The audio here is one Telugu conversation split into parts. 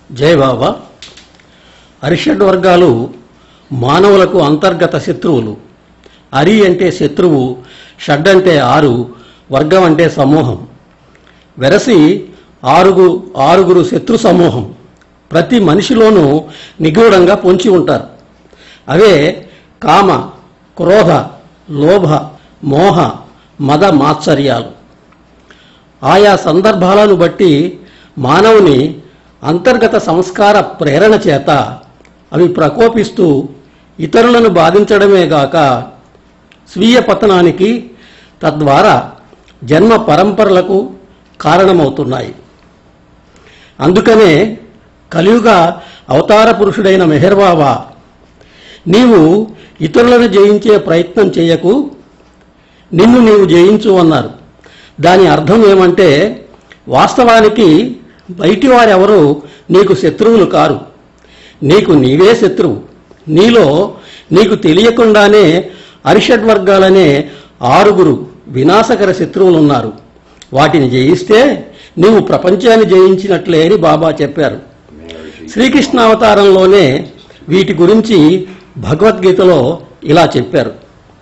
జై బాబా అరిషడ్ వర్గాలు మానవులకు అంతర్గత శత్రువులు అరి అంటే శత్రువు షడ్ అంటే ఆరు వర్గం అంటే సమూహం వెరసి ఆరుగు ఆరుగురు శత్రు సమూహం ప్రతి మనిషిలోనూ నిగూఢంగా పొంచి ఉంటారు అవే కామ క్రోధ లోభ మోహ మద మాత్సర్యాలు ఆయా సందర్భాలను బట్టి మానవుని అంతర్గత సంస్కార ప్రేరణ చేత అవి ప్రకోపిస్తూ ఇతరులను బాధించడమే గాక స్వీయ పతనానికి తద్వారా జన్మ పరంపరలకు కారణమవుతున్నాయి అందుకనే కలియుగ అవతార పురుషుడైన మెహర్బాబా నీవు ఇతరులను జయించే ప్రయత్నం చేయకు నిన్ను నీవు జయించు అన్నారు దాని అర్థం ఏమంటే వాస్తవానికి బయటి వారెవరూ నీకు శత్రువులు కారు నీకు నీవే శత్రువు నీలో నీకు తెలియకుండానే అరిషడ్ వర్గాలనే ఆరుగురు వినాశకర శత్రువులున్నారు వాటిని జయిస్తే నీవు ప్రపంచాన్ని జయించినట్లే అని బాబా చెప్పారు శ్రీకృష్ణావతారంలోనే వీటి గురించి భగవద్గీతలో ఇలా చెప్పారు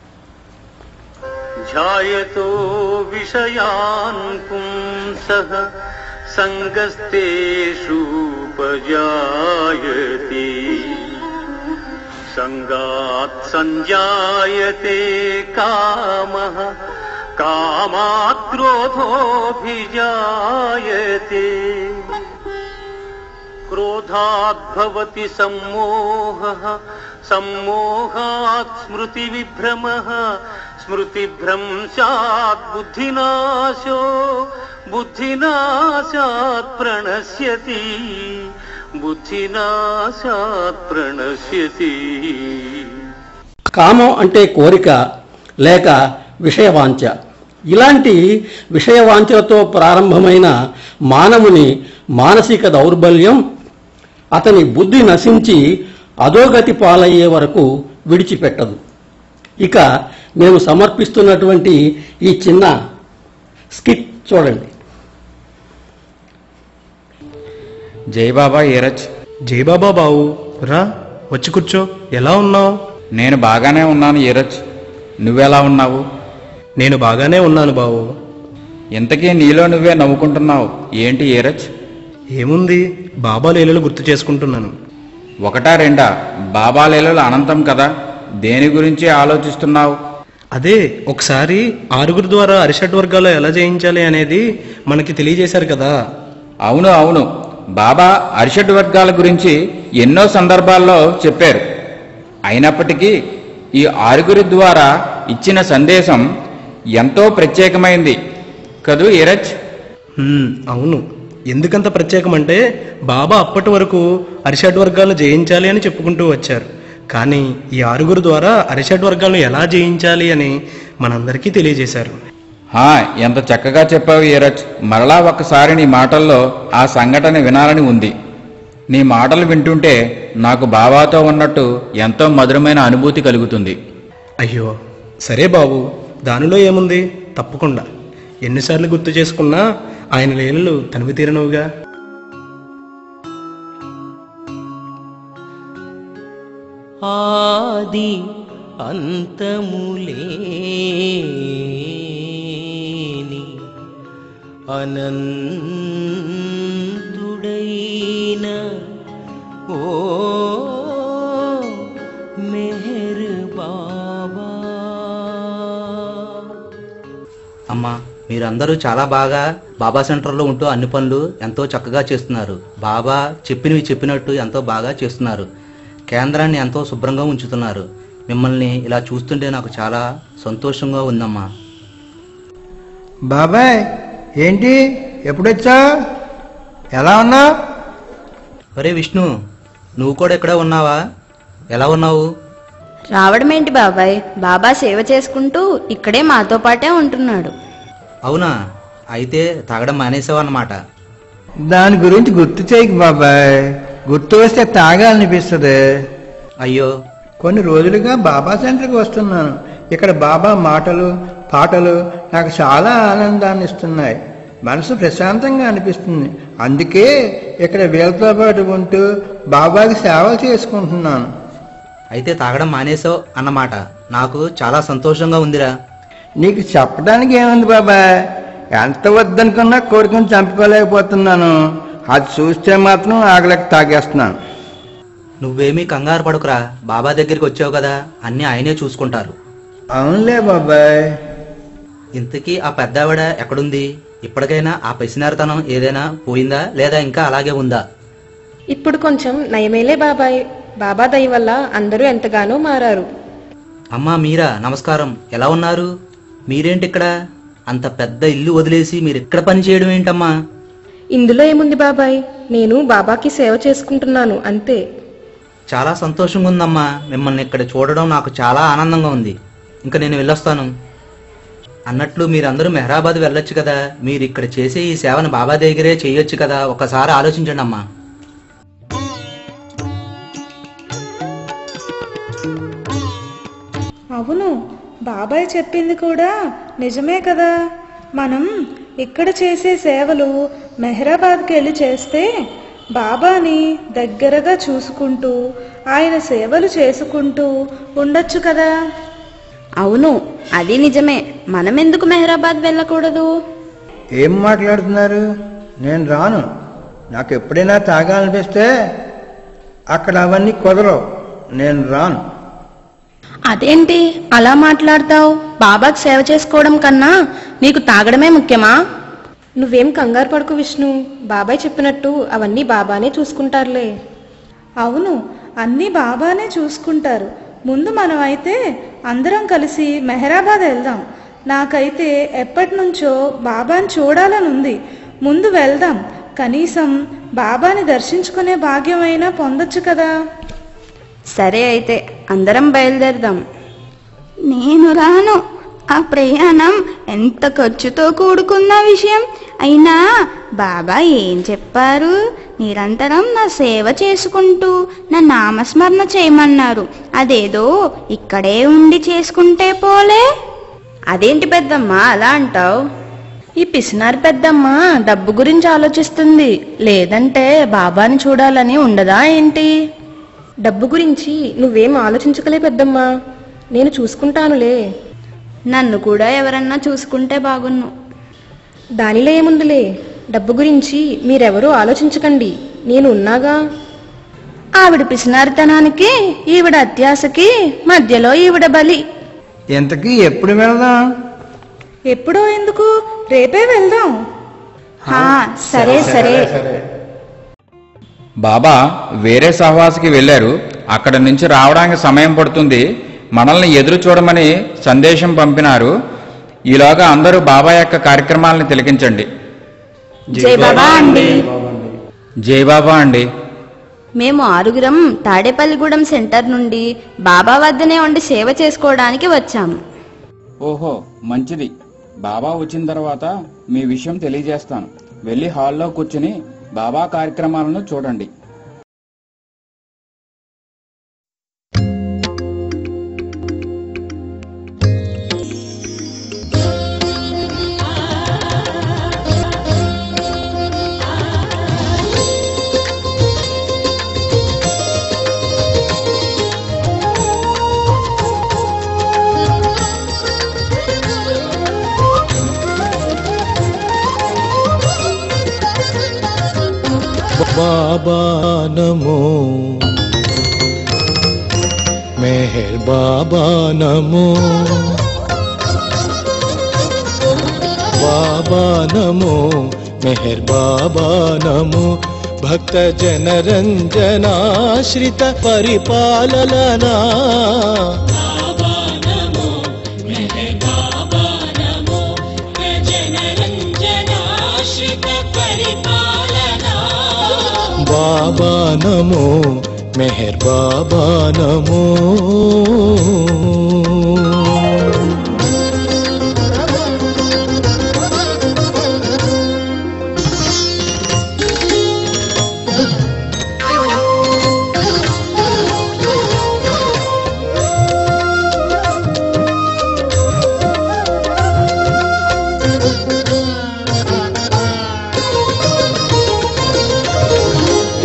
ध्यायतो विषयान् पुंसः सङ्गस्तेषूपजायते सङ्गात् सञ्जायते कामः कामात् क्रोधोऽभिजायते क्रोधात् भवति सम्मोहः सम्मोहात् स्मृतिविभ्रमः स्मृतिभ्रंशात् बुद्धिनाशो बुद्धिनाशात् प्रणश्यति बुद्धिनाशात् प्रणश्यति కామం అంటే కోరిక లేక విషయవాంఛ ఇలాంటి విషయవాంఛలతో ప్రారంభమైన మానవుని మానసిక దౌర్బల్యం అతని బుద్ధి నశించి అధోగతి పాలయ్యే వరకు విడిచిపెట్టదు ఇక మేము సమర్పిస్తున్నటువంటి ఈ చిన్న స్కిట్ చూడండి జై బాబా ఈరజ్ జై బాబా బావు రా వచ్చి కూర్చో ఎలా ఉన్నావు నేను బాగానే ఉన్నాను ఈరజ్ నువ్వెలా ఉన్నావు నేను బాగానే ఉన్నాను బావు ఇంతకీ నీలో నువ్వే నవ్వుకుంటున్నావు ఏంటి ఈరజ్ ఏముంది బాబా లీలలు గుర్తు చేసుకుంటున్నాను ఒకటా రెండా బాబా లీలలు అనంతం కదా దేని గురించి ఆలోచిస్తున్నావు అదే ఒకసారి ఆరుగురు ద్వారా అరిషడ్ వర్గాలు ఎలా జయించాలి అనేది మనకి తెలియజేశారు కదా అవును అవును బాబా అరిషడ్ వర్గాల గురించి ఎన్నో సందర్భాల్లో చెప్పారు అయినప్పటికీ ఈ ఆరుగురి ద్వారా ఇచ్చిన సందేశం ఎంతో ప్రత్యేకమైంది కదూ ఈరజ్ హ్మ్, అవును ఎందుకంత ప్రత్యేకం అంటే బాబా అప్పటి వరకు అరిషడ్ వర్గాలను జయించాలి అని చెప్పుకుంటూ వచ్చారు కానీ ఈ ఆరుగురు ద్వారా అరిషడ్ వర్గాలను ఎలా జయించాలి అని మనందరికీ తెలియజేశారు హా ఎంత చక్కగా చెప్పావు ఈరజ్ మరలా ఒక్కసారి నీ మాటల్లో ఆ సంఘటన వినాలని ఉంది నీ మాటలు వింటుంటే నాకు బాబాతో ఉన్నట్టు ఎంతో మధురమైన అనుభూతి కలుగుతుంది అయ్యో సరే బాబు దానిలో ఏముంది తప్పకుండా ఎన్నిసార్లు గుర్తు చేసుకున్నా ఆయన లీలలు తనివి తీరనువుగా ఆది అంతములేని అనంతుడైన ఓ మెహర్ బాబా అమ్మా మీరందరూ చాలా బాగా బాబా సెంటర్లో ఉంటూ అన్ని పనులు ఎంతో చక్కగా చేస్తున్నారు బాబా చెప్పినవి చెప్పినట్టు ఎంతో బాగా చేస్తున్నారు కేంద్రాన్ని ఎంతో శుభ్రంగా ఉంచుతున్నారు మిమ్మల్ని ఇలా చూస్తుంటే నాకు చాలా సంతోషంగా ఉందమ్మా బాబాయ్ ఏంటి ఎప్పుడొచ్చా ఎలా ఉన్నావు ఒరే విష్ణు నువ్వు కూడా ఇక్కడే ఉన్నావా ఎలా ఉన్నావు రావడం ఏంటి బాబాయ్ బాబా సేవ చేసుకుంటూ ఇక్కడే మాతో పాటే ఉంటున్నాడు అవునా అయితే తాగడం మానేసావు అన్నమాట దాని గురించి గుర్తు చేయకు బాబాయ్ గుర్తు వస్తే తాగాలనిపిస్తుంది అయ్యో కొన్ని రోజులుగా బాబా సెంటర్కి వస్తున్నాను ఇక్కడ బాబా మాటలు పాటలు నాకు చాలా ఆనందాన్ని ఇస్తున్నాయి మనసు ప్రశాంతంగా అనిపిస్తుంది అందుకే ఇక్కడ వీళ్ళతో పాటు ఉంటూ బాబాకి సేవలు చేసుకుంటున్నాను అయితే తాగడం మానేసావు అన్నమాట నాకు చాలా సంతోషంగా ఉందిరా నీకు చెప్పడానికి ఏముంది బాబా ఎంత వద్దనుకున్నా కోరికను చంపుకోలేకపోతున్నాను అది చూస్తే మాత్రం ఆగలేక తాగేస్తున్నాను నువ్వేమీ కంగారు పడుకురా బాబా దగ్గరికి వచ్చావు కదా అన్నీ ఆయనే చూసుకుంటారు అవునులే బాబాయ్ ఇంతకీ ఆ పెద్దావిడ ఎక్కడుంది ఇప్పటికైనా ఆ పిసినారితనం ఏదైనా పోయిందా లేదా ఇంకా అలాగే ఉందా ఇప్పుడు కొంచెం నయమేలే బాబాయ్ బాబా దయ వల్ల అందరూ ఎంతగానో మారారు అమ్మా మీరా నమస్కారం ఎలా ఉన్నారు మీరేంటి ఇక్కడ అంత పెద్ద ఇల్లు వదిలేసి మీరు ఇక్కడ పని చేయడం ఏంటమ్మా ఇందులో ఏముంది బాబాయ్ నేను బాబాకి సేవ చేసుకుంటున్నాను అంతే చాలా సంతోషంగా ఉందమ్మా మిమ్మల్ని ఇక్కడ చూడడం నాకు చాలా ఆనందంగా ఉంది ఇంకా నేను వెళ్ళొస్తాను అన్నట్లు మీరందరూ మెహరాబాద్ వెళ్ళొచ్చు కదా మీరు ఇక్కడ చేసే ఈ సేవను బాబా దగ్గరే చేయొచ్చు కదా ఒకసారి ఆలోచించండి అమ్మా అవును బాబాయ్ చెప్పింది కూడా నిజమే కదా మనం ఇక్కడ చేసే సేవలు మెహరాబాద్కి వెళ్ళి చేస్తే బాబాని దగ్గరగా చూసుకుంటూ ఆయన సేవలు చేసుకుంటూ ఉండొచ్చు కదా అవును అది నిజమే మనం ఎందుకు మెహరాబాద్ వెళ్ళకూడదు ఏం మాట్లాడుతున్నారు నేను రాను నాకు ఎప్పుడైనా తాగాలనిపిస్తే అక్కడ అవన్నీ కుదరవు నేను రాను అదేంటి అలా మాట్లాడతావు బాబాకి సేవ చేసుకోవడం కన్నా నీకు తాగడమే ముఖ్యమా నువ్వేం కంగారు పడుకు విష్ణు బాబాయ్ చెప్పినట్టు అవన్నీ బాబానే చూసుకుంటారులే అవును అన్నీ బాబానే చూసుకుంటారు ముందు మనం అయితే అందరం కలిసి మెహరాబాద్ వెళ్దాం నాకైతే ఎప్పటి నుంచో బాబాని చూడాలని ఉంది ముందు వెళ్దాం కనీసం బాబాని దర్శించుకునే భాగ్యమైనా పొందొచ్చు కదా సరే అయితే అందరం బయలుదేరదాం నేను రాను ఆ ప్రయాణం ఎంత ఖర్చుతో కూడుకున్న విషయం అయినా బాబా ఏం చెప్పారు నిరంతరం నా సేవ చేసుకుంటూ నా నామస్మరణ చేయమన్నారు అదేదో ఇక్కడే ఉండి చేసుకుంటే పోలే అదేంటి పెద్దమ్మా అలా అంటావు ఈ పిసినారి పెద్దమ్మ డబ్బు గురించి ఆలోచిస్తుంది లేదంటే బాబాని చూడాలని ఉండదా ఏంటి డబ్బు గురించి నువ్వేం ఆలోచించకలే పెద్దమ్మా నేను చూసుకుంటానులే నన్ను కూడా ఎవరన్నా చూసుకుంటే బాగున్ను దానిలో ఏముందిలే డబ్బు గురించి మీరెవరూ ఆలోచించకండి నేను ఉన్నాగా ఆవిడ పిసినారితనానికి ఈవిడ అత్యాశకి మధ్యలో ఈవిడ బలి ఇంతకీ ఎప్పుడు వెళ్దాం ఎప్పుడో ఎందుకు రేపే వెళ్దాం హా, సరే సరే బాబా వేరే సహవాసికి వెళ్ళారు అక్కడ నుంచి రావడానికి సమయం పడుతుంది మనల్ని ఎదురు చూడమని సందేశం పంపినారు ఈలోగా అందరూ బాబా యొక్క కార్యక్రమాలను తిలకించండి జై బాబా అండి జై బాబా అండి మేము ఆరుగురం తాడేపల్లిగూడెం సెంటర్ నుండి బాబా వద్దనే ఉండి సేవ చేసుకోవడానికి వచ్చాము ఓహో మంచిది బాబా వచ్చిన తర్వాత మీ విషయం తెలియజేస్తాను వెళ్ళి హాల్లో కూర్చుని బాబా కార్యక్రమాలను చూడండి बाबा नमो मेहर बाबा नमो बाबा नमो मेहर बाबा नमो भक्त जनरञ्जनाश्रित परिपालना बाबा नमो मेहर बाबा नमो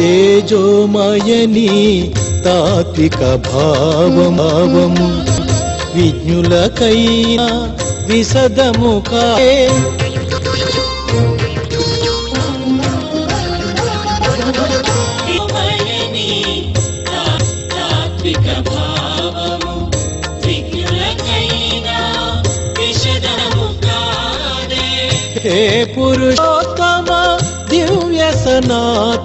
తేజోమయని తాత్విక భావం భావము విజ్ఞులకైనా విసదము కాయే తాత్విక భావము విజ్ఞులకైనా విషదము కాదే హే పురుషోత్తమ దివ్య సనాత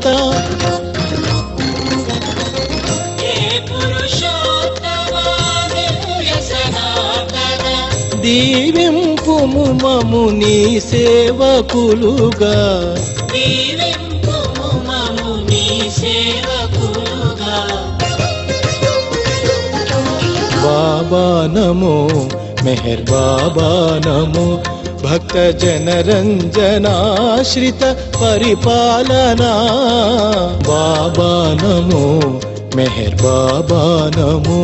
ఏ పురుషోత్తమ దివ్య సనాతన దీవింపుము మము నీ సేవకులుగా దీవింపుము మము నీ సేవకులుగా బాబా నమో మెహర్ బాబా నమో భక్త జనరంజనాశ్రిత పరిపాలనా బాబా నమో మెహర్ బాబా నమో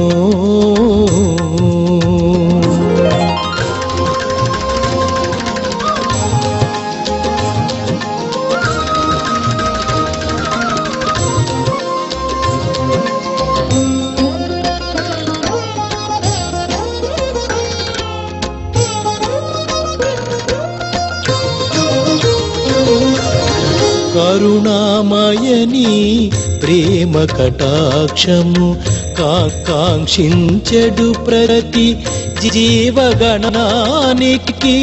కరుణామయని ప్రేమ కటాక్షము కాంక్షించెడు ప్రతి జీవగణానికి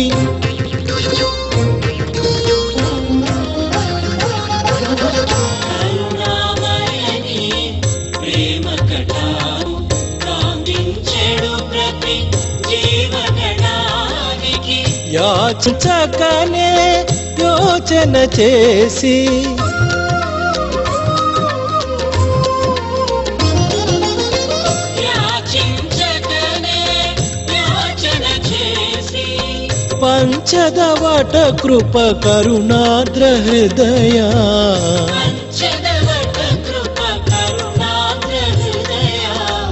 కరుణామయని ప్రేమ కటాము కాందించెడు ప్రతి జీవగణానికి యాచకనే యోచన చేసి యాచించకనే యాచన చేసి పంచదవట కృప కరుణాద్ర హృదయా పంచదవట కృప కరుణాద్ర హృదయ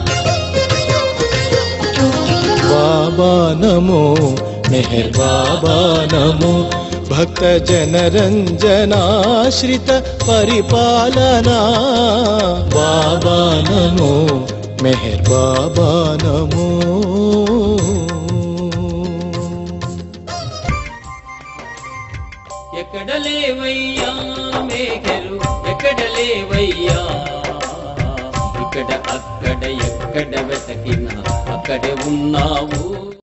బాబా నమో మెహర్ బాబా నమో భక్త జనరంజనాశ్రిత పరిపాలనా బాబా నమో మెహర్ బాబా నమో ఎక్కడ లేవయ్యా మేఘలు ఎక్కడ లేవయ్యా ఇక్కడ అక్కడ ఎక్కడ వెతకినా అక్కడే ఉన్నావు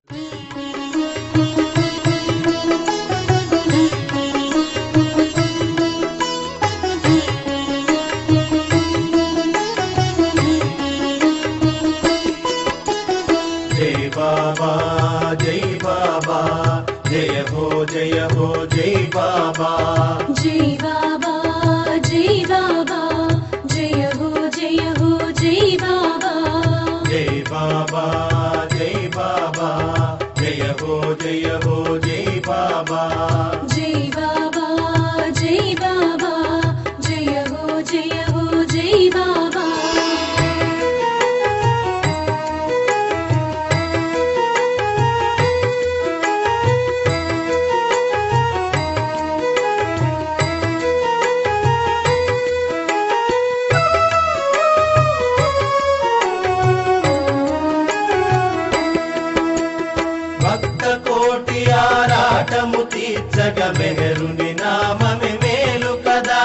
జై బాబా జై బాబా జయ హో జయ హో జై బాబా జై బాబా జై బాబా జయ హో జయ హో జై బాబా జై బాబా జై బాబా జయ హో జయ హో జై బాబా జై బాబా జై బాబా జయ హో జయ హో జై బాబా భక్త కోటి ఆరాటము తీర్చగ మెహరుని నామమే మేలు కదా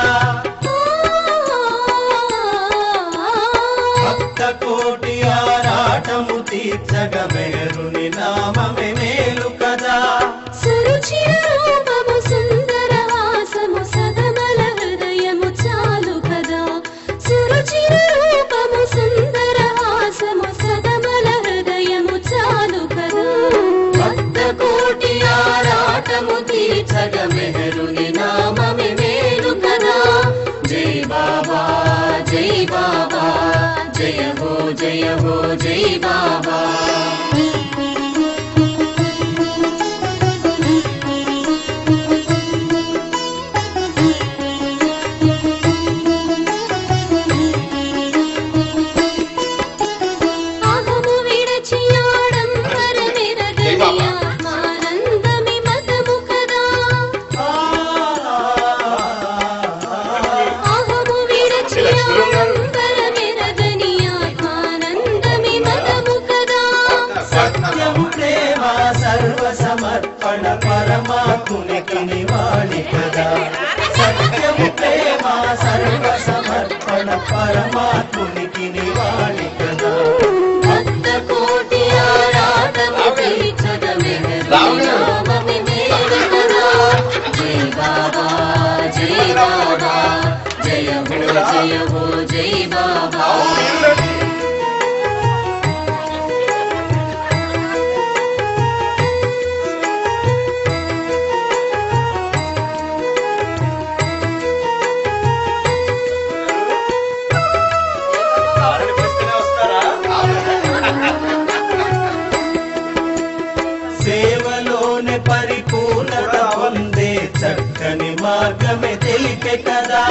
భక్త కోటి ఆరాటము తీర్చగ మెహరుని నామమే మేలు కదా సురుచిర రూపము సుందర హాసము సదమల హృదయము చాలు కదా సురుచిర రూపము సుందర హాసము సదమల హృదయము చాలు కదా భక్త కోటి ఆరాటము తీర్చగ మెహరుని నామమే మేలు కదా జై బాబా జై బాబా జయ హో జయ హో జై బాబా జయ హో జై బాబా సేవలోనే పరిపూర్ణత పొందే చక్కని మార్గమే తెలిపే కదా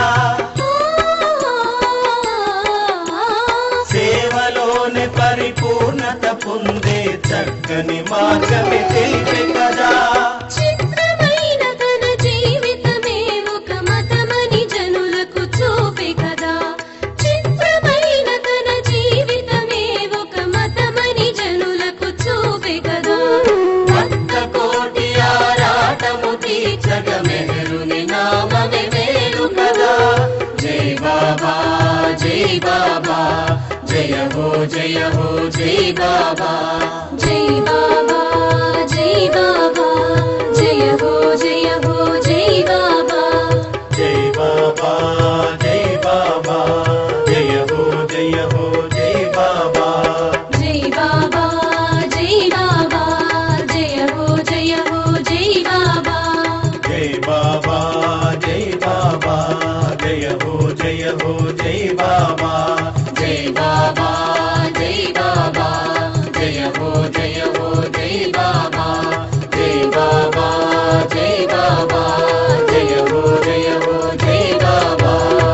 సేవలోనే పరిపూర్ణత పొందే చక్కని మార్గమే తెలిపే కదా చిత్రమైన తన జీవితమే ఒక మతమని జనులకు చూపే కదా చిత్రమైన తన జీవితమే ఒక మతమని జనులకు చూపే కదా భక్త కోటి ఆరాటము తీర్చగ మెహరుని నామమే మేలు కదా జై బాబా జై బాబా జయ హో జయ హో జై బాబా జై బాబా జై బాబా జయ హో జయ హో జై బాబా జై బాబా జై బాబా జయ హో జయ హో జై బాబా జై బాబా జై బాబా జయ హో జయ హో జై బాబా జై బాబా జై బాబా జయ హో జయ హో జై బాబా జై బాబా జై బాబా జయ హో జయ హో జై బాబా జై బాబా జై బాబా జయ హో జయ హో జై బాబా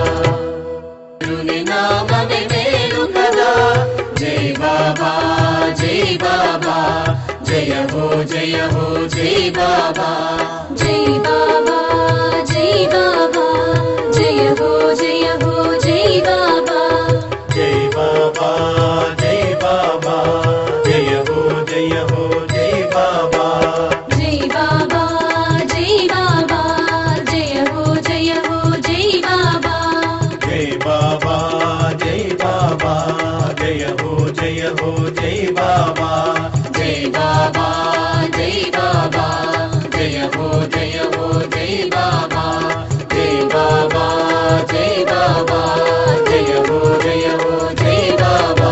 గురుని నామమే మేలు కదా జై బాబా జై బాబా జయ హో జయ హో జై బాబా జై బాబా జై బాబా జయ హో జయ హో జై బాబా జై బాబా జై బాబా జయ హో జయ హో జై బాబా జై బాబా జై బాబా జయ హో జయ హో జై బాబా జై బాబా జై బాబా జయ హో జయ హో జై బాబా జై బాబా జై బాబా జయ హో జయ హో జై బాబా జై బాబా జై బాబా జయ హో జయ హో జై బాబా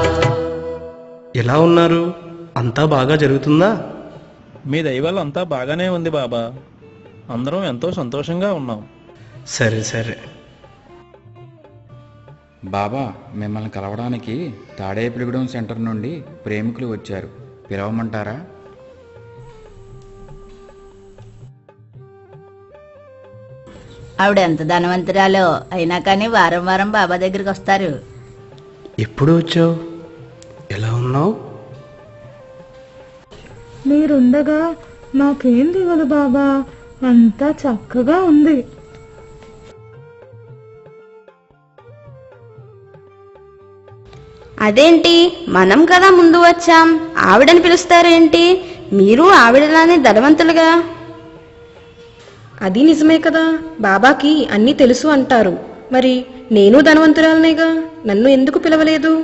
ఎలా ఉన్నారు అంతా బాగా జరుగుతుందా మీ దైవాలు అంతా బాగానే ఉంది బాబా అందరం ఎంతో సంతోషంగా ఉన్నాం సరే సరే బాబా మిమ్మల్ని కలవడానికి తాడేపులిగూడెం సెంటర్ నుండి ప్రేమికులు వచ్చారు పిలవమంటారా ఆవిడ ఎంత ధనవంతురాలో అయినా కానీ వారం వారం బాబా దగ్గరికి వస్తారు ఎప్పుడు వచ్చావు ఎలా ఉన్నావు మీరుండగా నాకేం దిగలు బాబా అంతా చక్కగా ఉంది అదేంటి మనం కదా ముందు వచ్చాం ఆవిడని పిలుస్తారేంటి మీరు ఆవిడలానే ధనవంతులుగా అది నిజమే కదా బాబాకి అన్నీ తెలుసు అంటారు మరి నేను ధనవంతురాలనేగా నన్ను ఎందుకు పిలవలేదు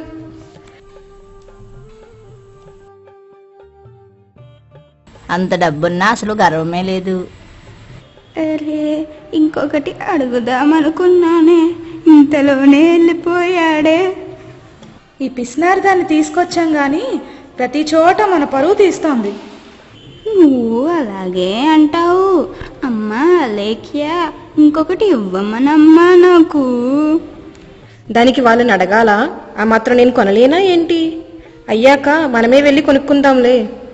అంత డబ్బున్నా అసలు గర్వమే లేదు అరే ఇంకొకటి అడుగుదామనుకున్నానే ఇంతలోనే వెళ్ళిపోయాడే ఈ పిసినారిదాన్ని తీసుకొచ్చాం గాని ప్రతి చోట మన పరువు తీస్తోంది నువ్వు అలాగే అంటావు అమ్మా లేఖ్య ఇంకొకటి ఇవ్వమనమ్మా నాకు దానికి వాళ్ళని అడగాల ఆ మాత్రం నేను కొనలేనా ఏంటి అయ్యాక మనమే వెళ్ళి కొనుక్కుందాంలే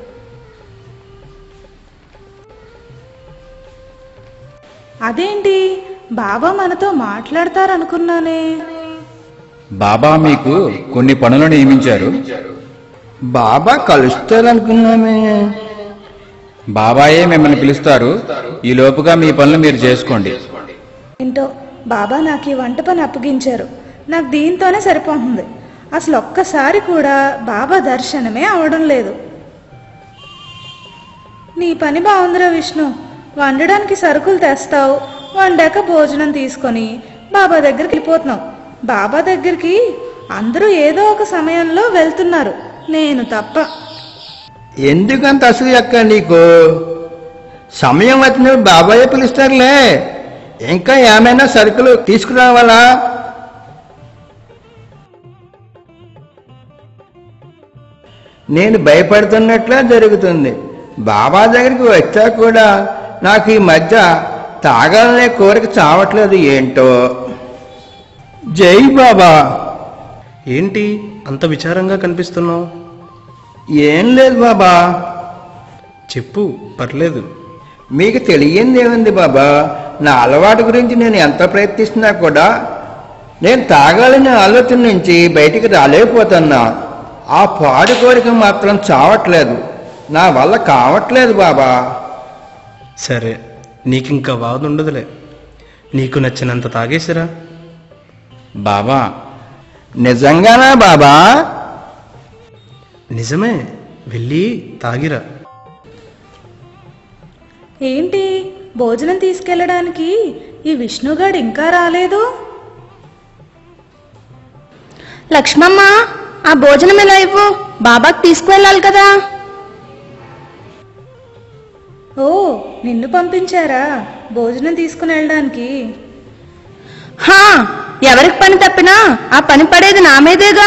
అదేంటి బాబా మనతో మాట్లాడతారనుకున్నానే బాబా మీకు కొన్ని పనులు నియమించారు బాబా కలుస్తారనుకున్నామే బాబాయే మిమ్మల్ని పిలుస్తారు ఈ లోపుగా మీ పనులు మీరు చేసుకోండి ఏంటో బాబా నాకు ఈ వంట పని అప్పగించారు నాకు దీంతోనే సరిపోతుంది అసలు ఒక్కసారి కూడా బాబా దర్శనమే అవడం లేదు నీ పని బాగుందిరా విష్ణు వండడానికి సరుకులు తెస్తావు వండాక భోజనం తీసుకొని బాబా దగ్గరికి వెళ్ళిపోతున్నావు బాబా దగ్గరికి అందరూ ఏదో ఒక సమయంలో వెళ్తున్నారు నేను తప్ప ఎందుకంత అసలు అక్క నీకు సమయం వచ్చినప్పుడు బాబాయే పిలుస్తారులే ఇంకా ఏమైనా సరుకులు తీసుకురావాలా నేను భయపడుతున్నట్లే జరుగుతుంది బాబా దగ్గరికి వచ్చా కూడా నాకు ఈ మధ్య తాగాలనే కోరిక చావట్లేదు ఏంటో జై బాబా ఏంటి అంత విచారంగా కనిపిస్తున్నావు ఏం లేదు బాబా చెప్పు పర్లేదు మీకు తెలియంది ఏముంది బాబా నా అలవాటు గురించి నేను ఎంత ప్రయత్నిస్తున్నా కూడా నేను తాగాలనే ఆలోచన నుంచి బయటికి రాలేకపోతున్నా ఆ పాడు కోరిక మాత్రం చావట్లేదు నా వల్ల కావట్లేదు బాబా సరే నీకింకా బాధ ఉండదులే నీకు నచ్చినంత తాగేసిరా బాబా నిజంగానా బాబా నిజమే వెళ్ళి తాగిరా ఏంటి భోజనం తీసుకెళ్ళడానికి ఈ విష్ణుగాడు ఇంకా రాలేదు లక్ష్మమ్మ ఆ భోజనం ఎలా ఇవ్వు బాబాకి తీసుకువెళ్ళాలి కదా ఓ నిన్ను పంపించారా భోజనం తీసుకుని వెళ్ళడానికి హా ఎవరికి పని తప్పినా ఆ పని పడేది నా మీదేగా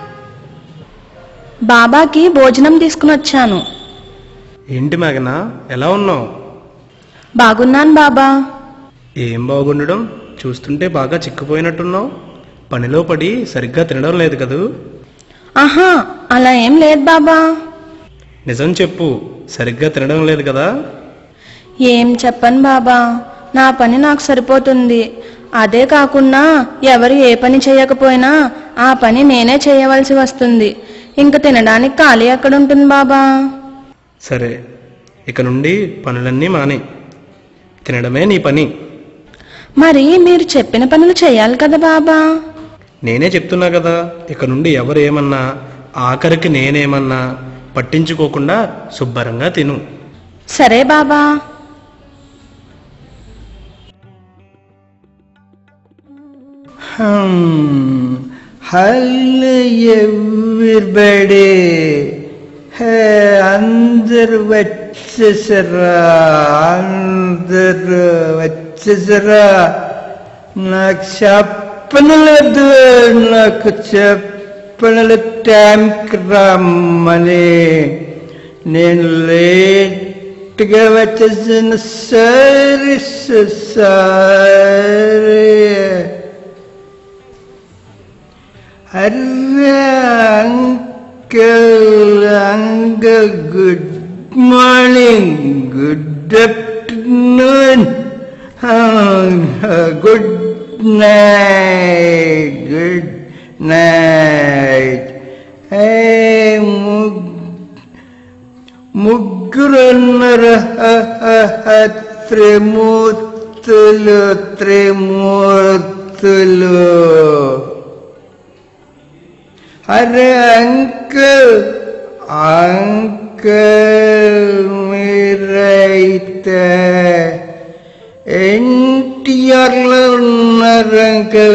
బాబాకి భోజనం తీసుకుని వచ్చాను ఏంటి మేఘనా ఎలా ఉన్నావు బాగున్నాను బాబా ఏం బాగుండడం చూస్తుంటే బాగా చిక్కిపోయినట్టున్నావు పనిలో పడి సరిగ్గా తినడం లేదు కదూ ఆహా అలా ఏం లేదు బాబా నిజం చెప్పు సరిగ్గా తినడం లేదు కదా ఏం చెప్పను బాబా నా పని నాకు సరిపోతుంది అదే కాకుండా ఎవరు ఏ పని చేయకపోయినా ఆ పని నేనే చేయవలసి వస్తుంది ఇంక తినడానికి ఖాళీ ఎక్కడుంటుంది బాబా సరే ఇక నుండి పనులన్నీ మానే తినడమే నీ పని మరి మీరు చెప్పిన పనులు చేయాలి కదా బాబా నేనే చెప్తున్నా కదా ఇక నుండి ఎవరు ఏమన్నా ఆఖరికి నేనేమన్నా పట్టించుకోకుండా శుభ్రంగా తిను సరే బాబా హలో ఎవ్రీబడి హే అందరు వచ్చేసరా అందరు వచ్చేసరా నాకు చెప్పనలేదు నాకు చెప్పనలు టైంకి రమ్మని నేను లేట్గా వచ్చేసిన సరే సరే అరే uncle uncle good morning good afternoon good night good night ఏ ముగ్గురు ఉన్నారు త్రిమూర్తులు త్రిమూర్తులు అరే అంకుల్ అంకుల్ మీరైతే ఎన్టీఆర్లో ఉన్నారు అంకుల్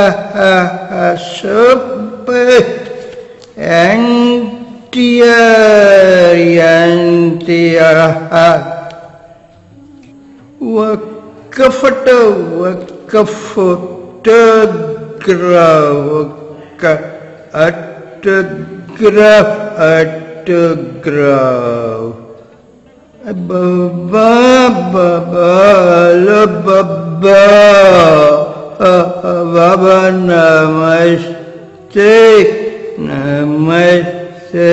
సూపర్ ఎన్టీఆర్ ఎన్టీఆర్ ఒక్క ఫోటో ఒక్క ఫోటోగ్రాఫ్ ఒక్క autograph, autograph. Baba, Baba, lo Baba, Baba, Namaste, Namaste.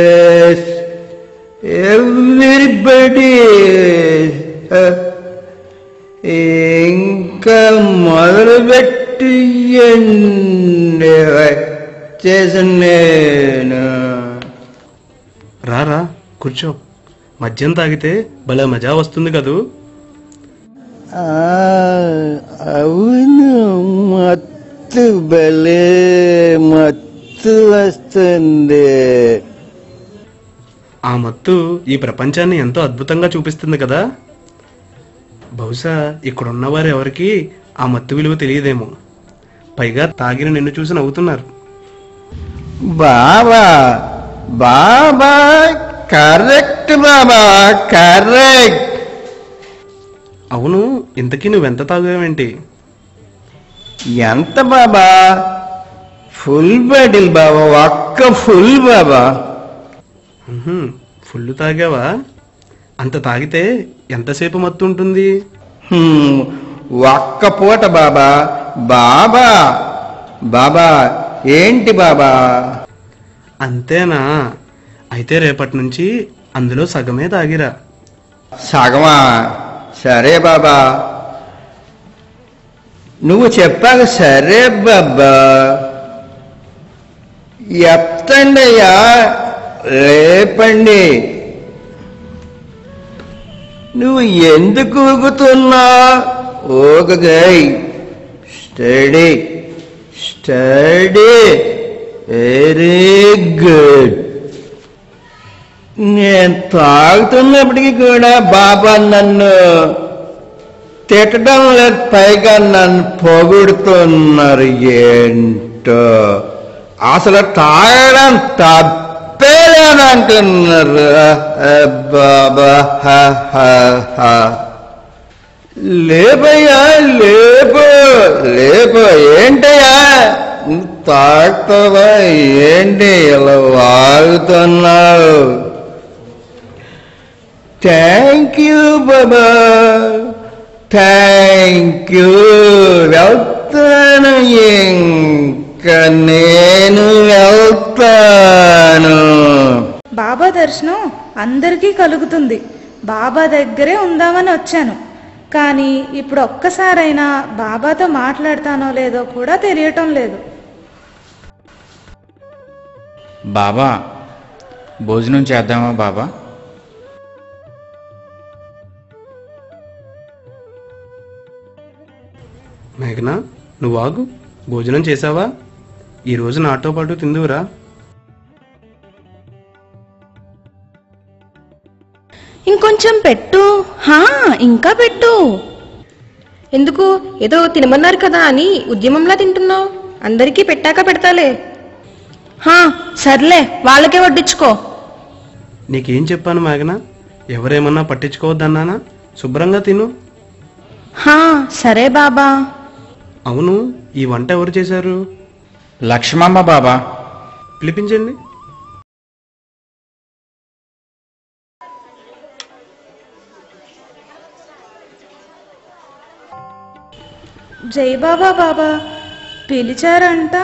Everybody, ఇంకా మొదలుపెట్టి చేసిన నేను రారా కూర్చో మద్యం తాగితే భలే మజా వస్తుంది కదూ ఆ, అవును మత్తు భలే మత్తు వస్తుంది ఆ మత్తు ఈ ప్రపంచాన్ని ఎంతో అద్భుతంగా చూపిస్తుంది కదా బహుశా ఇక్కడున్నవారు ఎవరికి ఆ మత్తు విలువ తెలియదేమో పైగా తాగిన నిన్ను చూసి నవ్వుతున్నారు బాబా బాబా కరెక్ట్ బాబా కరెక్ట్ అవును ఇంతకీ నువ్వెంత తాగావేంటి ఎంత బాబా ఫుల్ బాటిల్ బాబా ఒక్క ఫుల్ బాబా ఉహుం, ఫుల్ తాగావా అంత తాగితే ఎంతసేపు మత్తు ఉంటుంది హ్మ్, ఒక్క పూట బాబా బాబా బాబా ఏంటి బాబా అంతేనా అయితే రేపటి నుంచి అందులో సగమే తాగిరా సగమా సరే బాబా నువ్వు చెప్పాక సరే బాబా ఎత్తండి అయ్యా లేపండి నువ్వు ఎందుకు ఊగుతున్నా ఊగగై స్టడీ స్టడీ వెరీ గుడ్ నేను తాగుతున్నప్పటికీ కూడా బాబా నన్ను తిట్టడం లేదు పైగా నన్ను పొగుడుతున్నారు ఏంటో అసలు తాగడం తప్పే లేదంటున్నారు బాబా హ, హ, హ. లేపయ్యా లేపు లేపు ఏంటయ్యా నువ్వు తాగుతావా ఏంటి ఇలా వాగుతున్నావు థ్యాంక్ యూ బాబా థ్యాంక్ యూ వెళ్తాను ఇంకా నేను వెళ్తాను బాబా దర్శనం అందరికీ కలుగుతుంది బాబా దగ్గరే ఉందామని వచ్చాను కానీ ఇప్పుడు ఒక్కసారైనా బాబాతో మాట్లాడతానో లేదో కూడా తెలియటం లేదు బాబా భోజనం చేద్దామా బాబా మేఘన నువ్వు ఆగు భోజనం చేసావా ఈ రోజు నాతో పాటు తిందువురా ఇంకొంచెం పెట్టు హా ఇంకా పెట్టు ఎందుకు ఏదో తినమన్నారు కదా అని ఉద్యమంలా తింటున్నావు అందరికీ పెట్టాక పెడతాలే హా సర్లే వాళ్ళకే వడ్డించుకో నీకేం చెప్పాను మేఘన ఎవరేమన్నా పట్టించుకోవద్దన్నానా శుభ్రంగా తిను హా సరే బాబా అవును ఈ వంట ఎవరు చేశారు లక్ష్మమ్మ బాబా పిలిపించండి జై బాబా బాబా పిలిచారంట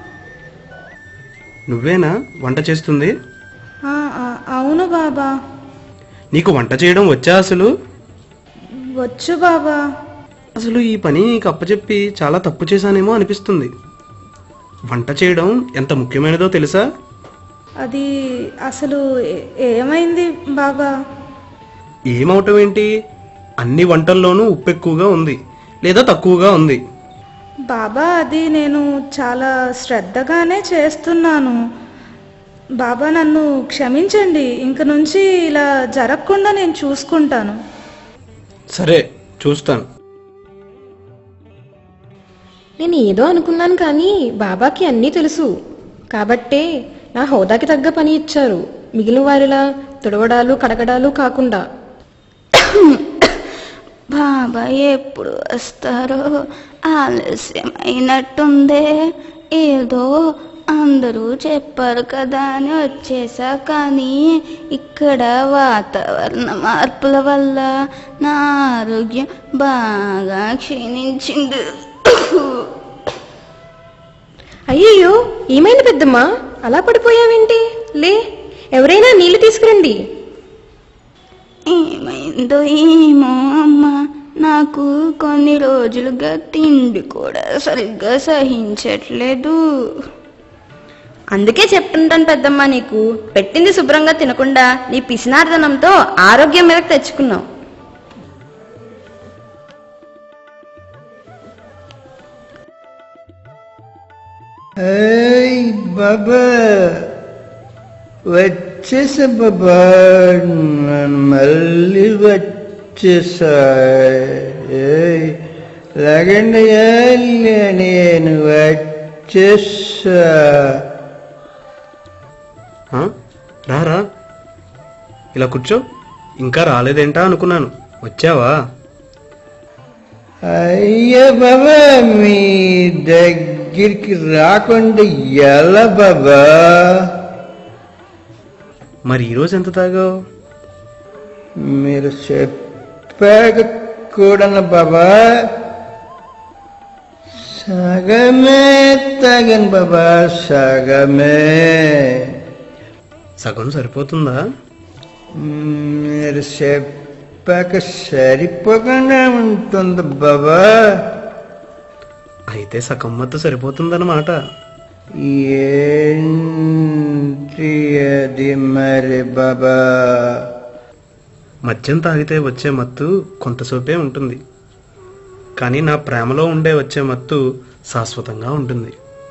నువ్వేనా వంట చేస్తుంది ఆ, ఆ, అవును బాబా నీకు వంట చేయడం వచ్చా అసలు వచ్చు బాబా అసలు ఈ పని నీకు అప్పచెప్పి చాలా తప్పు చేశానేమో అనిపిస్తుంది వంట చేయడం ఎంత ముఖ్యమైనదో తెలుసా అది అసలు ఏ- ఏమైంది బాబా ఏమవటం ఏంటి అన్ని వంటల్లోనూ ఉప్పు ఎక్కువగా ఉంది లేదా తక్కువగా ఉంది బాబా అది నేను చాలా శ్రద్ధగానే చేస్తున్నాను బాబా నన్ను క్షమించండి ఇంక నుంచి ఇలా జరగకుండా నేను చూసుకుంటాను సరే చూస్తాను నేను ఏదో అనుకున్నాను కానీ బాబాకి అన్నీ తెలుసు కాబట్టే నా హోదాకి తగ్గ పని ఇచ్చారు మిగిలిన వారిలా తుడవడాలు కడగడాలు కాకుండా బాబా ఎప్పుడు వస్తారో ఆలస్యం అయినట్టుందే ఏదో అందరూ చెప్పారు కదా అని వచ్చేసా కానీ ఇక్కడ వాతావరణ మార్పుల వల్ల నా ఆరోగ్యం బాగా క్షీణించింది అయ్యయ్యో ఏమైంది పెద్దమ్మా అలా పడిపోయావేంటి లే ఎవరైనా నీళ్లు తీసుకురండి ఏమైందో ఏమో అమ్మ నాకు కొన్ని రోజులుగా తిండి కూడా సరిగ్గా సహించట్లేదు అందుకే చెప్తుంటాను పెద్దమ్మ నీకు పెట్టింది శుభ్రంగా తినకుండా నీ పిసినార్దనంతో ఆరోగ్యం మీదకి తెచ్చుకున్నావు ఏయ్ బాబా వచ్చేసా బాబా నన్ను మళ్ళీ వచ్చేసా ఏయ్ లగండి నేను వచ్చేసా ఆ? రారా ఇలా కూర్చో ఇంకా రాలేదేంటా అనుకున్నాను వచ్చావా అయ్యో బాబా మీ దగ్గరికి రాకుండా ఎలా బాబా మరి ఈరోజు ఎంత తాగావు మీరు చెప్పాక కూడా బాబా సగమే తాగాను బాబా సగమే సగం సరిపోతుందా మీరు చెప్పాక సరిపోకుండా ఉంటుంది బాబా అయితే సగం మొత్తం సరిపోతుందన్నమాట ఏంటి అది మరి బాబా మద్యం తాగితే వచ్చే మత్తు కొంతసేపే ఉంటుంది కానీ నా ప్రేమలో ఉండే వచ్చే మత్తు శాశ్వతంగా ఉంటుంది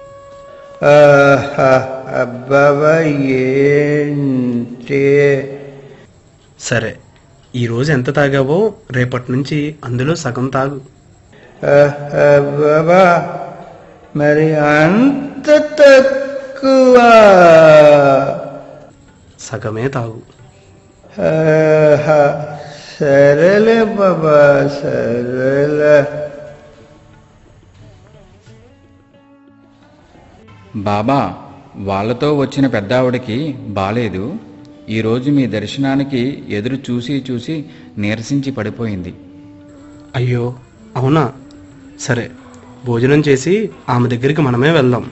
ఆహా, బాబా ఏంటి సరే ఈరోజు ఎంత తాగావో రేపటి నుంచి అందులో సగం తాగు ఆహా, బాబా మరి అంత తక్కువ సగమే తాగు ఆహా, సరేలే బాబా సరేలే బాబా వాళ్ళతో వచ్చిన పెద్దావిడకి బాలేదు ఈరోజు మీ దర్శనానికి ఎదురు చూసి చూసి నీరసించి పడిపోయింది అయ్యో అవునా సరే భోజనం చేసి ఆమె దగ్గరికి మనమే వెళ్దాం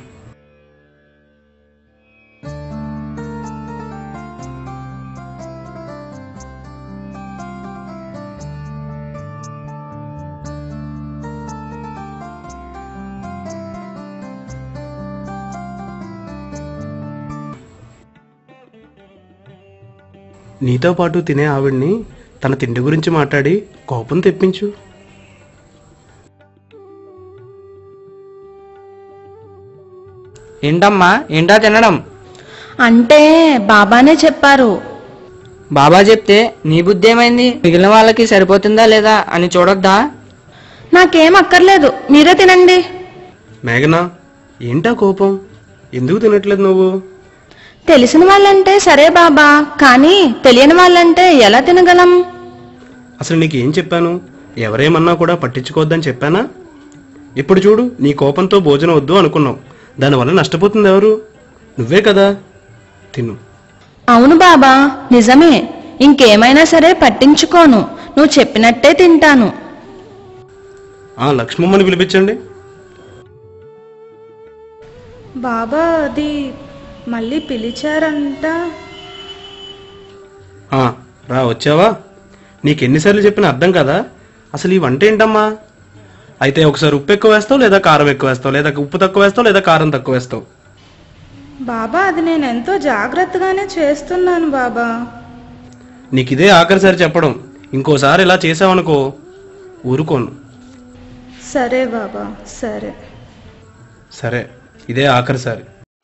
నీతో పాటు తినే ఆవిడ్ని తన తిండి గురించి మాట్లాడి కోపం తెప్పించు ఏంటమ్మా ఏంటా తినడం అంటే బాబానే చెప్పారు బాబా చెప్తే నీ బుద్ధి ఏమైంది మిగిలిన వాళ్ళకి సరిపోతుందా లేదా అని చూడొద్దా నాకేం అక్కర్లేదు మీరే తినండి మేఘనా ఏంటా కోపం ఎందుకు తినట్లేదు నువ్వు తెలిసిన వాళ్ళంటే సరే బాబా కానీ తెలియని వాళ్ళంటే ఎలా తినగలం అసలు నీకేం చెప్పాను ఎవరేమన్నా కూడా పట్టించుకోవద్దని చెప్పానా ఇప్పుడు చూడు నీ కోపంతో భోజనం వద్దు అనుకున్నావు దానివల్ల నష్టపోతుంది ఎవరు నువ్వే కదా తిను అవును బాబా నిజమే ఇంకేమైనా సరే పట్టించుకోను నువ్వు చెప్పినట్టే తింటాను ఆ లక్ష్మమ్మని పిలిపించండి బాబా అది మళ్ళీ పిలిచారంట ఆ, రా వచ్చావా నీకెన్నిసార్లు చెప్పిన అర్థం కదా అసలు ఈ వంట ఏంటమ్మా అయితే ఒకసారి ఉప్పు ఎక్కువ వేస్తావు లేదా కారం ఎక్కువ వేస్తావు లేదా ఉప్పు తక్కువ వేస్తావు లేదా కారం తక్కువ వేస్తావు బాబా అది నేను ఎంతో జాగ్రత్తగానే చేస్తున్నాను బాబా నీకు ఇదే ఆఖరిసారి చెప్పడం ఇంకోసారి ఇలా చేసావనుకో ఊరుకోను సరే బాబా సరే సరే ఇదే ఆఖరిసారి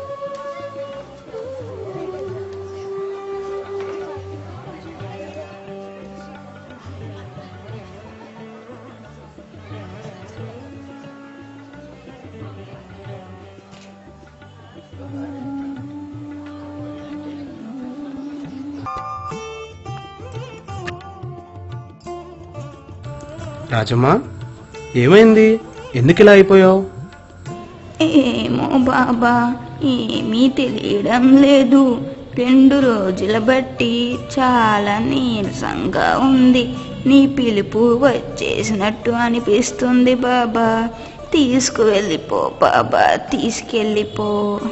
రాజమ్మా ఏమైంది ఎందుకు ఇలా అయిపోయావు ఏమో బాబా ఏమీ తెలియడం లేదు రెండు రోజుల బట్టి చాలా నీరసంగా ఉంది నీ పిలుపు వచ్చేసినట్టు అనిపిస్తుంది బాబా తీసుకువెళ్ళిపో బాబా తీసుకెళ్ళిపో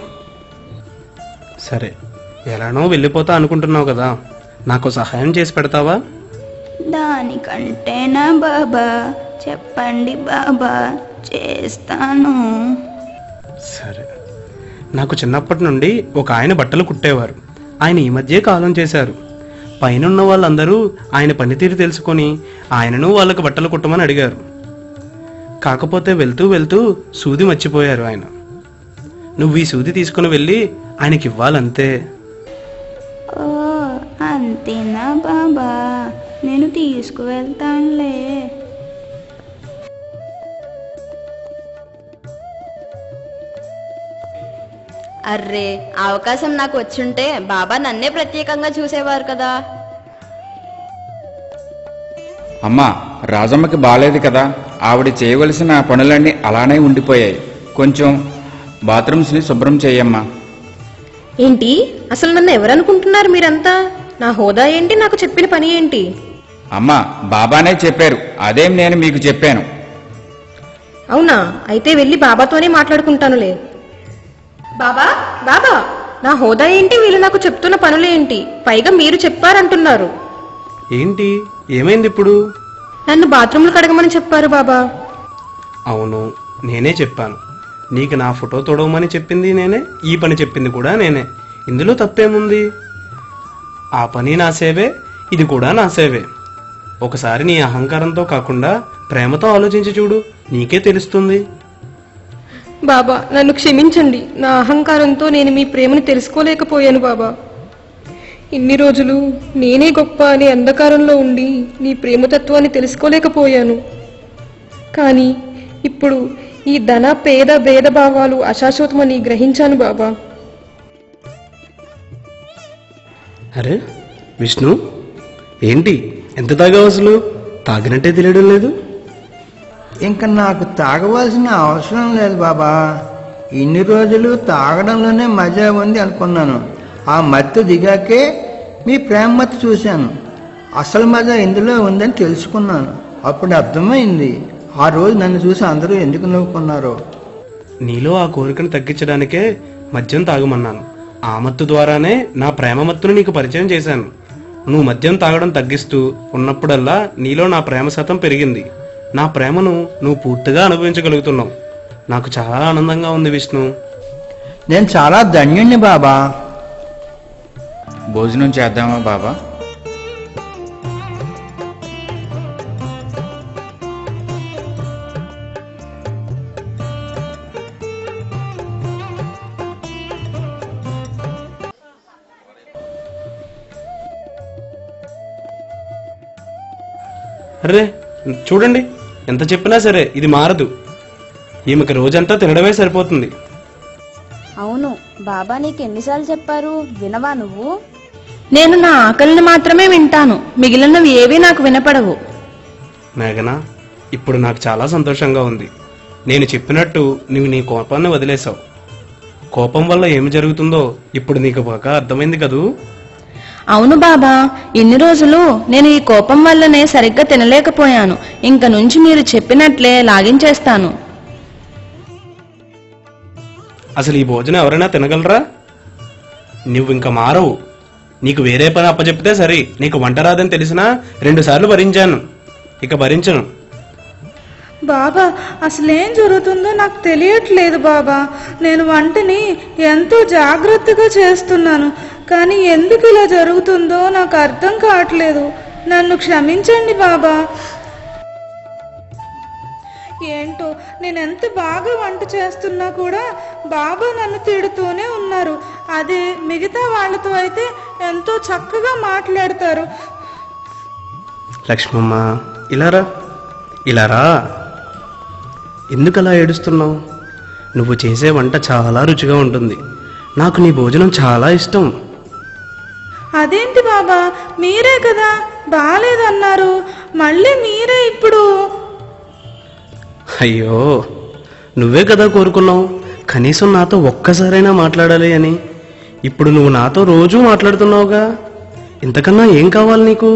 సరే ఎలానో వెళ్ళిపోతా అనుకుంటున్నావు కదా నాకు సహాయం చేసి పెడతావా దానికంటేనా బాబా చెప్పండి బాబా చేస్తాను సరే నాకు చిన్నప్పటి నుండి ఒక ఆయన బట్టలు కుట్టేవారు ఆయన ఈ మధ్యే కాలం చేశారు పైనున్న వాళ్ళందరూ ఆయన పనితీరు తెలుసుకొని ఆయనను వాళ్ళకు బట్టలు కుట్టమని అడిగారు కాకపోతే వెళ్తూ వెళ్తూ సూది మర్చిపోయారు ఆయన నువ్వు ఈ సూది తీసుకుని వెళ్ళి ఆయనకి ఇవ్వాలంతే ఓ అంతేనా బాబా నేను తీసుకువెళ్తానులే అర్రే ఆ అవకాశం నాకు వచ్చుంటే బాబా నన్నే ప్రత్యేకంగా చూసేవారు కదా అమ్మా రాజమ్మకి బాలేదు కదా ఆవిడ చేయవలసిన పనులన్నీ అలానే ఉండిపోయాయి కొంచెం బాత్రూమ్స్ని శుభ్రం చేయమ్మా ఏంటి అసలు నన్ను ఎవరనుకుంటున్నారు మీరంతా నా హోదా ఏంటి నాకు చెప్పిన పని ఏంటి అమ్మా బాబానే చెప్పారు అదేం నేను మీకు చెప్పాను అవునా అయితే వెళ్ళి బాబాతోనే మాట్లాడుకుంటానులే బాబా బాబా నా హోదా ఏంటి వీళ్ళు నాకు చెప్తున్న పనులేంటి పైగా మీరు చెప్పారంటున్నారు ఏంటి ఏమైంది ఇప్పుడు నన్ను బాత్రూంలు కడగమని చెప్పారు బాబా అవును నేనే చెప్పాను నీకు నా ఫోటో తొడవమని చెప్పింది నేనే ఈ పని చెప్పింది కూడా నేనే ఇందులో తప్పేముంది ఆ పని నా సేవే ఇది కూడా నా సేవే ఒకసారి నీ అహంకారంతో కాకుండా ప్రేమతో ఆలోచించి చూడు నీకే తెలుస్తుంది బాబా నన్ను క్షమించండి నా అహంకారంతో నేను మీ ప్రేమను తెలుసుకోలేకపోయాను బాబా ఇన్ని రోజులు నేనే గొప్ప అని అంధకారంలో ఉండి నీ ప్రేమతత్వాన్ని తెలుసుకోలేకపోయాను కానీ ఇప్పుడు ఈ ధన పేద భేదభావాలు అశాశ్వతమని గ్రహించాను బాబా అరే విష్ణు ఏంటి ఎంత తాగావు అసలు తాగినట్టే తెలియడం లేదు ఇంకా నాకు తాగవలసిన అవసరం లేదు బాబా ఇన్ని రోజులు తాగడంలోనే మజా ఉంది అనుకున్నాను ఆ మత్తు దిగాకే మీ ప్రేమ మత్తు చూశాను అసలు మజా ఇందులో ఉందని తెలుసుకున్నాను అప్పుడు అర్థమైంది ఆ రోజు నన్ను చూసి అందరూ ఎందుకు నవ్వుకున్నారో నీలో ఆ కోరికను తగ్గించడానికే మద్యం తాగమన్నాను ఆ మత్తు ద్వారానే నా ప్రేమ మత్తును నీకు పరిచయం చేశాను నువ్వు మద్యం తాగడం తగ్గిస్తూ ఉన్నప్పుడల్లా నీలో నా ప్రేమ శాతం పెరిగింది నా ప్రేమను నువ్వు పూర్తిగా అనుభవించగలుగుతున్నావు నాకు చాలా ఆనందంగా ఉంది విష్ణు నేను చాలా ధన్యుణ్ణి బాబా భోజనం చేద్దామా బాబా అరే చూడండి ఎంత చెప్పినా సరే ఇది మారదు ఈమెకి రోజంతా తినడమే సరిపోతుంది అవును బాబా నీకు ఎన్నిసార్లు చెప్పారు వినవా నువ్వు నేను నా ఆకలిని మాత్రమే వింటాను మిగిలినవి ఏవీ నాకు వినపడవు మేఘనా ఇప్పుడు నాకు చాలా సంతోషంగా ఉంది నేను చెప్పినట్టు నువ్వు నీ కోపాన్ని వదిలేశావు కోపం వల్ల ఏమి జరుగుతుందో ఇప్పుడు నీకు బాగా అర్థమైంది కదూ అవును బాబా ఇన్ని రోజులు నేను ఈ కోపం వల్లనే సరిగ్గా తినలేకపోయాను ఇంక నుంచి మీరు చెప్పినట్లే లాగించేస్తాను అసలు ఈ భోజనం ఎవరైనా తినగలరా నువ్వు ఇంకా మారవు నీకు వేరే పని అప్పచెప్తే సరే నీకు వంట రాదని తెలిసినా రెండు సార్లు భరించాను ఇక భరించను బాబా అసలేం జరుగుతుందో నాకు తెలియట్లేదు బాబా నేను వంటని ఎంతో జాగ్రత్తగా చేస్తున్నాను కానీ ఎందుకు ఇలా జరుగుతుందో నాకు అర్థం కావట్లేదు నన్ను క్షమించండి బాబా ఏంటో నేను ఎంత బాగా వంట చేస్తున్నా కూడా బాబా నన్ను తిడుతూనే ఉన్నారు అదే మిగతా వాళ్ళతో అయితే ఎంతో చక్కగా మాట్లాడతారు లక్ష్మమ్మ ఇలారా ఇలారా ఎందుకు అలా ఏడుస్తున్నావు నువ్వు చేసే వంట చాలా రుచిగా ఉంటుంది నాకు నీ భోజనం చాలా ఇష్టం అదేంటి బాబా మీరే కదా బాగాలేదన్నారు మళ్ళీ మీరే ఇప్పుడు అయ్యో నువ్వే కదా కోరుకున్నావు కనీసం నాతో ఒక్కసారైనా మాట్లాడాలి అని ఇప్పుడు నువ్వు నాతో రోజూ మాట్లాడుతున్నావుగా ఇంతకన్నా ఏం కావాలి నీకు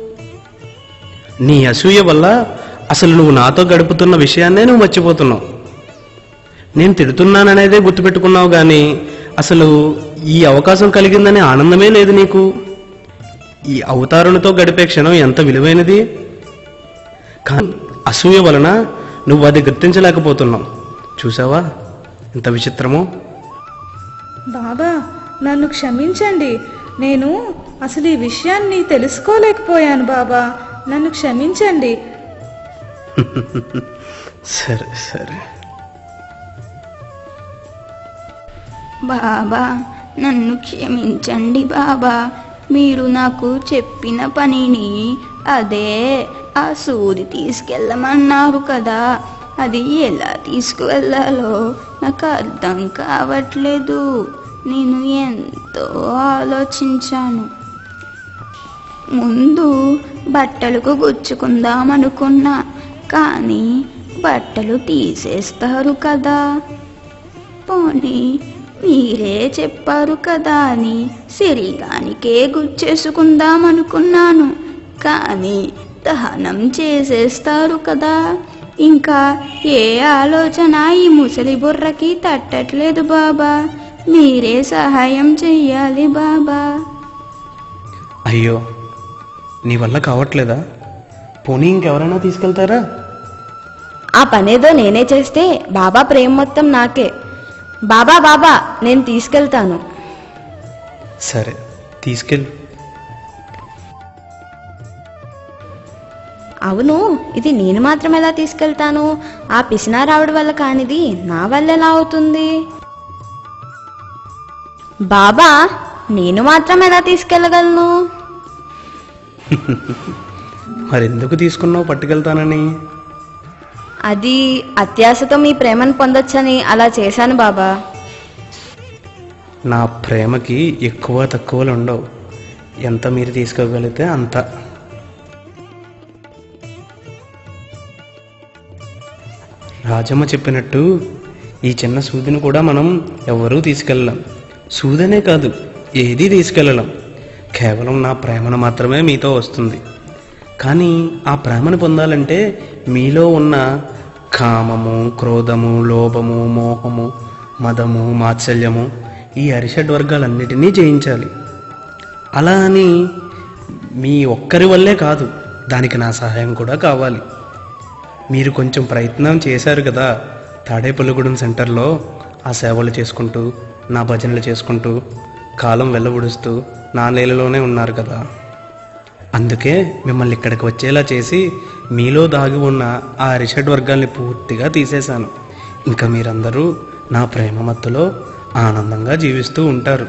నీ అసూయ వల్ల అసలు నువ్వు నాతో గడుపుతున్న విషయాన్నే నువ్వు మర్చిపోతున్నావు నేను తిడుతున్నాననేదే గుర్తుపెట్టుకున్నావు కానీ అసలు ఈ అవకాశం కలిగిందనే ఆనందమే లేదు నీకు ఈ అవతారులతో గడిపే క్షణం ఎంత విలువైనది కానీ అసూయ వలన నువ్వు అది గుర్తించలేకపోతున్నావు చూసావా ఎంత విచిత్రమో బాబా నన్ను క్షమించండి నేను అసలు ఈ విషయాన్ని తెలుసుకోలేకపోయాను బాబా నన్ను క్షమించండి సరే సరే బాబా నన్ను క్షమించండి బాబా మీరు నాకు చెప్పిన పనిని అదే ఆ సూది తీసుకెళ్ళమన్నారు కదా అది ఎలా తీసుకువెళ్ళాలో నాకు అర్థం కావట్లేదు నేను ఎంతో ఆలోచించాను ముందు బట్టలకు గుచ్చుకుందాం అనుకున్నా కానీ బట్టలు తీసేస్తారు కదా పోనీ మీరే చెప్పారు కదా అని శరీరానికే గుచ్చేసుకుందాం అనుకున్నాను కానీ దహనం చేసేస్తారు కదా ఇంకా ఏ ఆలోచన ఈ ముసలి బుర్రకి తట్టట్లేదు బాబా మీరే సహాయం చెయ్యాలి బాబా అయ్యో నీ వల్ల కావట్లేదా పోనీ ఇంకెవరైనా తీసుకెళ్తారా ఆ పనేదో నేనే చేస్తే బాబా ప్రేమ మొత్తం నాకే బాబా బాబా నేను తీసుకెళ్తాను సరే తీసుకెళ్ళు అవును ఇది నేను మాత్రం ఎలా తీసుకెళ్తాను ఆ పిసినారావుడి వల్ల కానిది నా వల్ల ఎలా అవుతుంది బాబా నేను మాత్రం ఎలా తీసుకెళ్ళగలను మరెందుకు తీసుకున్నావు పట్టుకెళ్తానని అది అత్యాశతో మీ ప్రేమను పొందొచ్చని అలా చేశాను బాబా నా ప్రేమకి ఎక్కువ తక్కువలు ఉండవు ఎంత మీరు తీసుకోగలిగితే అంత రాజమ్మ చెప్పినట్టు ఈ చిన్న సూదిని కూడా మనం ఎవ్వరూ తీసుకెళ్ళలేం సూదనే కాదు ఏదీ తీసుకెళ్ళలేం కేవలం నా ప్రేమను మాత్రమే మీతో వస్తుంది కానీ ఆ ప్రేమను పొందాలంటే మీలో ఉన్న కామము క్రోధము లోభము మోహము మదము మాత్సల్యము ఈ అరిషడ్ వర్గాలన్నిటినీ జయించాలి అలా అని మీ ఒక్కరి వల్లే కాదు దానికి నా సహాయం కూడా కావాలి మీరు కొంచెం ప్రయత్నం చేశారు కదా తాడేపల్లిగూడెం సెంటర్లో ఆ సేవలు చేసుకుంటూ నా భజనలు చేసుకుంటూ కాలం వెళ్ళబుడుస్తూ నా నేలలోనే ఉన్నారు కదా అందుకే మిమ్మల్ని ఇక్కడికి వచ్చేలా చేసి మీలో దాగి ఉన్న ఆ రిషడ్ వర్గాల్ని పూర్తిగా తీసేశాను ఇంకా మీరందరూ నా ప్రేమ మత్తులో ఆనందంగా జీవిస్తూ ఉంటారు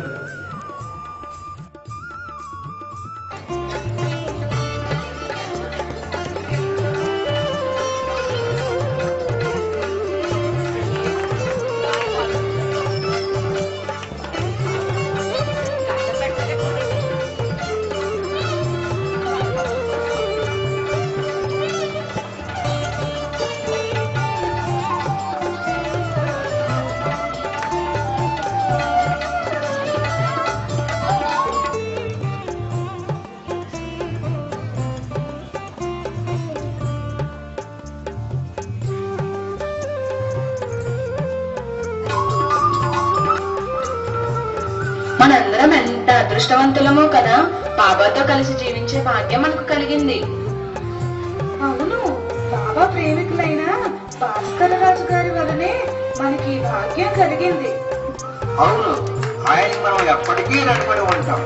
మనందరం ఎంత అదృష్టవంతులమో కదా బాబాతో కలిసి జీవించే భాగ్యం మనకు కలిగింది అవును బాబా ప్రేమికులైన భాస్కర రాజు గారి వలనే మనకి ఈ భాగ్యం కలిగింది అవును ఆయన మనం ఎప్పటికీ నడపడి ఉంటాం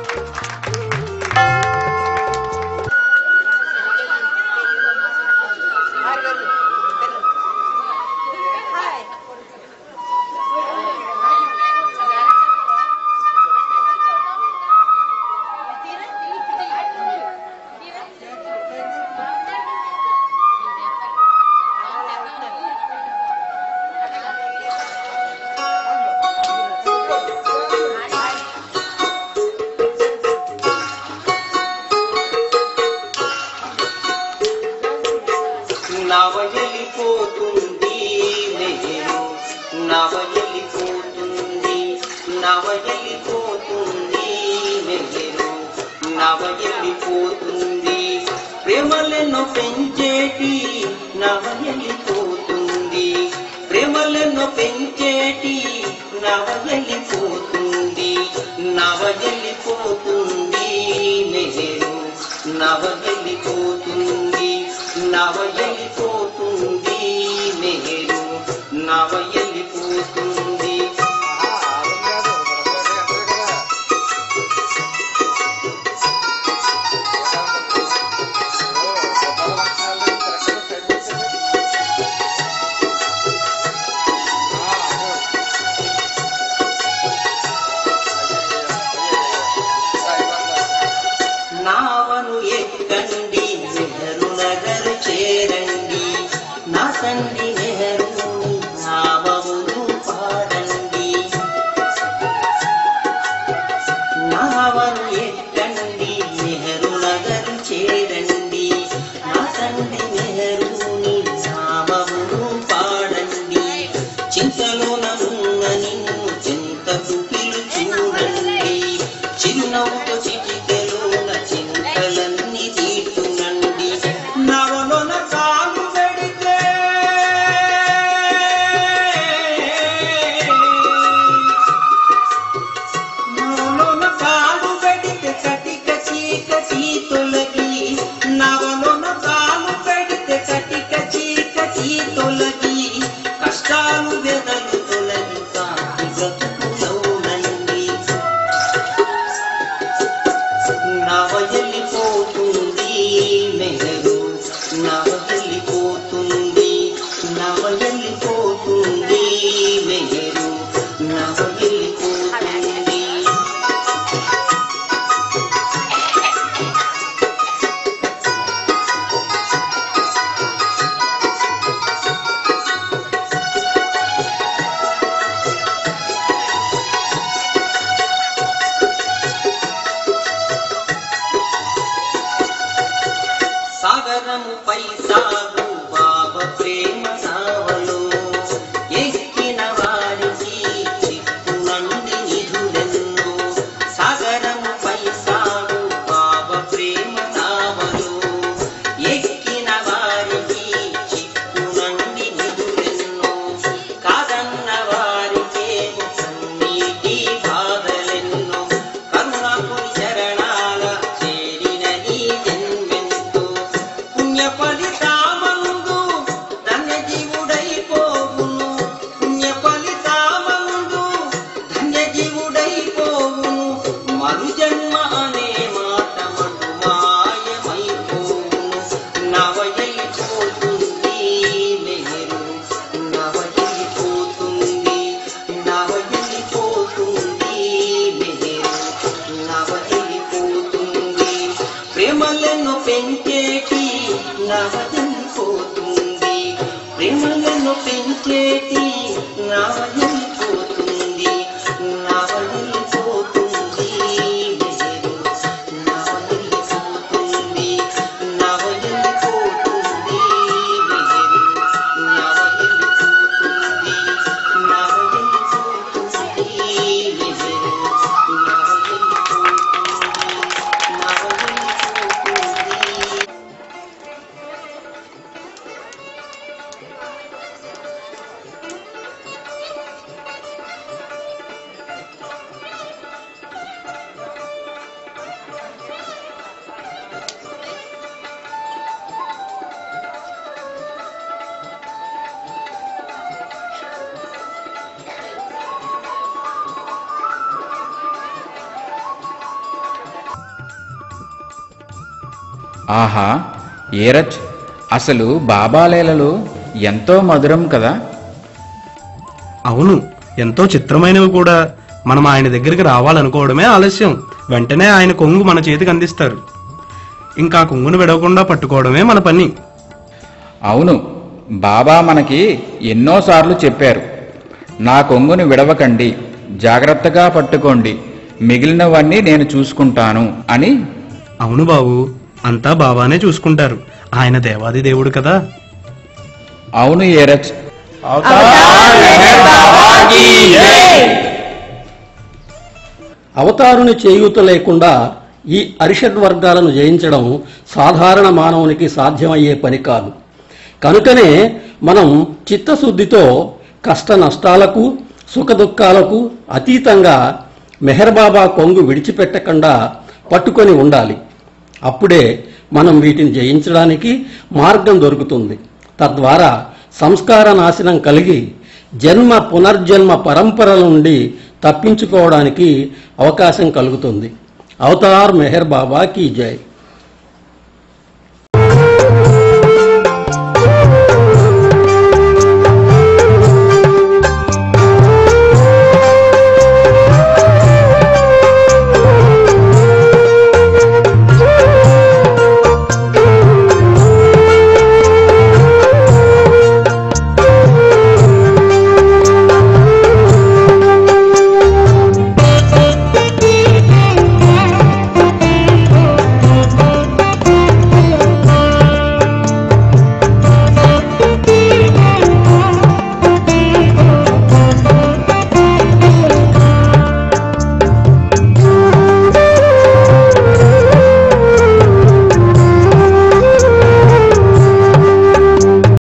నవయలిపోతుంది నెహరు నవయలిపోతుంది నవయలిపోతుంది నెహరు నవయలిపోతుంది ప్రేమలను పెంచేటి నవయలిపోతుంది ప్రేమలను పెంచేటి నవయలిపోతుంది నవయలిపోతుంది నెహరు నవయలిపోతుంది నవయలిపోతుంది నెహరు నవయలిపోతుంది నావను ఎక్కండి నెహరు నగర్ చేరండి నా తండ్రి నెహరు నామమును పాడండి బ్రతుకులవునండి నవయలిపోతుంది మెహరు నవయలిపోతుంది నవయలిపోతుంది మెహరు నవయలిపోతుంది సాగరముపై సాగు బాబ ప్రేమ నావలో ఎక్కిన వారికి చిక్కునండి నిధులెన్నో సాగరముపై సాగు బాబ ప్రేమ నావలో ఎక్కిన వారికి చిక్కునండి నిధులెన్నో కాదన్న వారికేమో కన్నీటి బాధలెన్నో కరుణాకుని చరణాల చేరిన నీ జన్మెంతో పుణ్య ఫలితామందు ధన్య జీవుడైపోవును పుణ్య ఫలితామందు ధన్య జీవుడైపోవును మరు జన్మ అనే మాట మటు మాయమైపోవును నవయలిపోతుంది మెహరు నవయలిపోతుంది నవయలిపోతుంది మెహరు నవయలిపోతుంది ప్రేమలను పెంచేటి నవయలిపోతుంది ప్రేమలను పెంచేటి నవయలిపోతుంది నవయలిపోతుంది మెహరు నవయలిపోతుంది నవయలిపోతుంది మెహరు నవయలిపోతుంది నవయలిపోతుంది మెహరు ఆహా ఏరచ్ అసలు బాబాలేలలు ఎంతో మధురం కదా అవును ఎంతో చిత్రమైనవి కూడా మనం ఆయన దగ్గరికి రావాలనుకోవడమే ఆలస్యం వెంటనే ఆయన కొంగు మన చేతికి అందిస్తారు ఇంకా ఆ కొంగును విడవకుండా పట్టుకోవడమే మన పని అవును బాబా మనకి ఎన్నోసార్లు చెప్పారు నా కొంగును విడవకండి జాగ్రత్తగా పట్టుకోండి మిగిలినవన్నీ నేను చూసుకుంటాను అని అవును బాబు అంతా బాబానే చూసుకుంటారు ఆయన దేవాది దేవుడు కదా అవును ఏరచ్ అవతారుని చేయూత లేకుండా ఈ అరిషడ్ వర్గాలను జయించడం సాధారణ మానవునికి సాధ్యమయ్యే పని కాదు కనుకనే మనం చిత్తశుద్ధితో కష్ట నష్టాలకు సుఖదుఖాలకు అతీతంగా మెహర్బాబా కొంగు విడిచిపెట్టకుండా పట్టుకొని ఉండాలి అప్పుడే మనం వీటిని జయించడానికి మార్గం దొరుకుతుంది తద్వారా సంస్కార నాశనం కలిగి జన్మ పునర్జన్మ పరంపరల నుండి తప్పించుకోవడానికి అవకాశం కలుగుతుంది అవతార్ మెహర్ బాబా కీ జై